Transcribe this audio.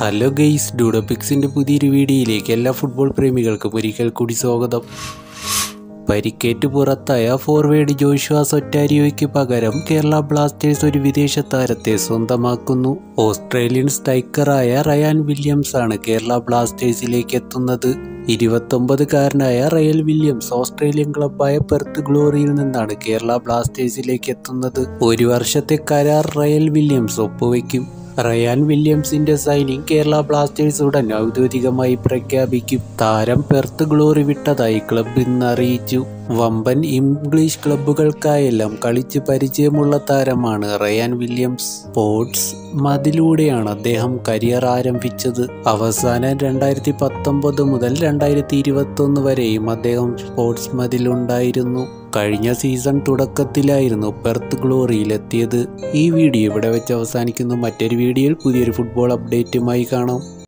hello guys ഡൂഡോപിക്സിൻ്റെ പുതിയൊരു വീഡിയോയിലേക്ക് എല്ലാ ഫുട്ബോൾ പ്രേമികൾക്കും ഒരിക്കൽ കൂടി സ്വാഗതം പരിക്കേറ്റ് പുറത്തായ ഫോർവേഡ് ജോഷുവ സൊറ്റാരിയോയ്ക്ക് പകരം കേരള ബ്ലാസ്റ്റേഴ്സ് ഒരു വിദേശ താരത്തെ സ്വന്തമാക്കുന്നു ഓസ്ട്രേലിയൻ സ്ട്രൈക്കറായ റയാൻ വില്യംസ് ആണ് കേരള ബ്ലാസ്റ്റേഴ്സിലേക്ക് എത്തുന്നത് ഇരുപത്തൊമ്പതുകാരനായ റയൽ വില്യംസ് ഓസ്ട്രേലിയൻ ക്ലബായ പെർത്ത് ഗ്ലോറിയിൽ നിന്നാണ് കേരള ബ്ലാസ്റ്റേഴ്സിലേക്ക് എത്തുന്നത് ഒരു വർഷത്തെ കരാർ റയൽ വില്യംസ് ഒപ്പുവെക്കും റയാൻ വില്യംസിന്റെ സൈനിങ് കേരള ബ്ലാസ്റ്റേഴ്സ് ഉടൻ ഔദ്യോഗികമായി പ്രഖ്യാപിക്കും താരം പെർത്ത് ഗ്ലോറി വിട്ടതായി ക്ലബ് ഇന്ന് അറിയിച്ചു വമ്പൻ ഇംഗ്ലീഷ് ക്ലബ്ബുകൾക്കായെല്ലാം കളിച്ച് പരിചയമുള്ള താരമാണ് റയാൻ വില്യംസ് സ്പോർട്സ് മതിലൂടെയാണ് അദ്ദേഹം കരിയർ ആരംഭിച്ചത് അവസാനം രണ്ടായിരത്തി പത്തൊമ്പത് മുതൽ രണ്ടായിരത്തി ഇരുപത്തി ഒന്ന് വരെയും അദ്ദേഹം സ്പോർട്സ് മതിലുണ്ടായിരുന്നു കഴിഞ്ഞ സീസൺ തുടക്കത്തിലായിരുന്നു പെർത്ത് ഗ്ലോറിയിലെത്തിയത് ഈ വീഡിയോ ഇവിടെ വെച്ച് അവസാനിക്കുന്നു മറ്റൊരു വീഡിയോയിൽ പുതിയൊരു ഫുട്ബോൾ അപ്ഡേറ്റുമായി കാണാം